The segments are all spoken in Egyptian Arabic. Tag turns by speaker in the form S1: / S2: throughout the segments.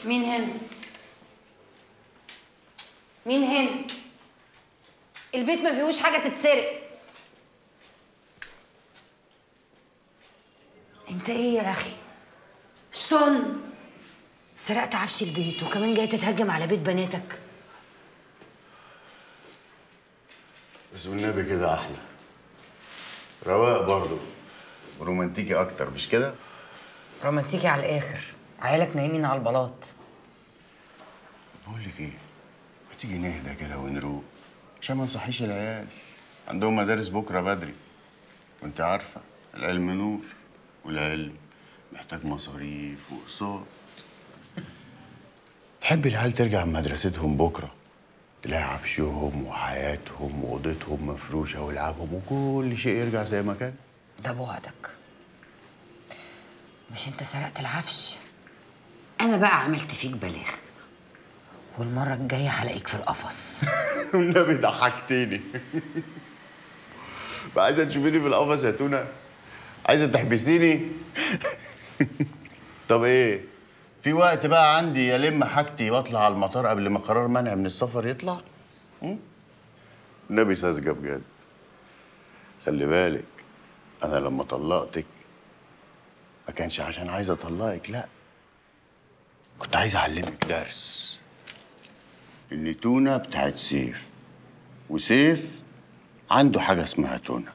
S1: مين هنا مين هنا البيت ما فيهوش حاجه تتسرق
S2: انت ايه يا اخي شطن سرقت عفش البيت وكمان جاي تتهجم على بيت بناتك
S3: بس والنبي كده احلى رواق برضه رومانتيكي اكتر مش كده
S2: رومانتيكي على الاخر عيالك نايمين على البلاط
S3: بقول لك ايه ما تيجي نهدى كده ونروق عشان ما نصحيش العيال عندهم مدارس بكره بدري وانت عارفه العلم نور والعلم محتاج مصاريف واقساط تحب العيال ترجع من مدرستهم بكره تلاقي عفشهم وحياتهم واوضتهم مفروشه والعابهم وكل شيء يرجع زي ما كان
S2: ده بعدك مش انت سرقت العفش انا بقى عملت فيك بلاغ والمره الجايه هلاقيك في القفص
S3: والنبي ضحكتني بقى عايزه تشوفيني في القفص يا تونه عايزه تحبسيني طب ايه في وقت بقى عندي الم حاجتي واطلع على المطار قبل ما قرار منع من السفر يطلع م? النبي ساذجه بجد خلي بالك انا لما طلقتك ما كانش عشان عايز اطلقك لا كنت عايز اعلمك درس ان تونه بتاعت سيف وسيف عنده حاجه اسمها تونه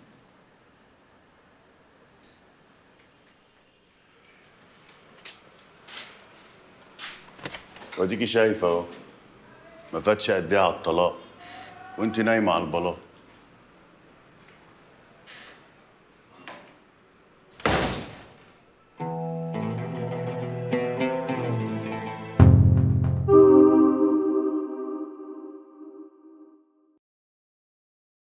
S3: واديكي شايفه اهو ما فاتش قد ايه على الطلاق وانت نايمه على البلاط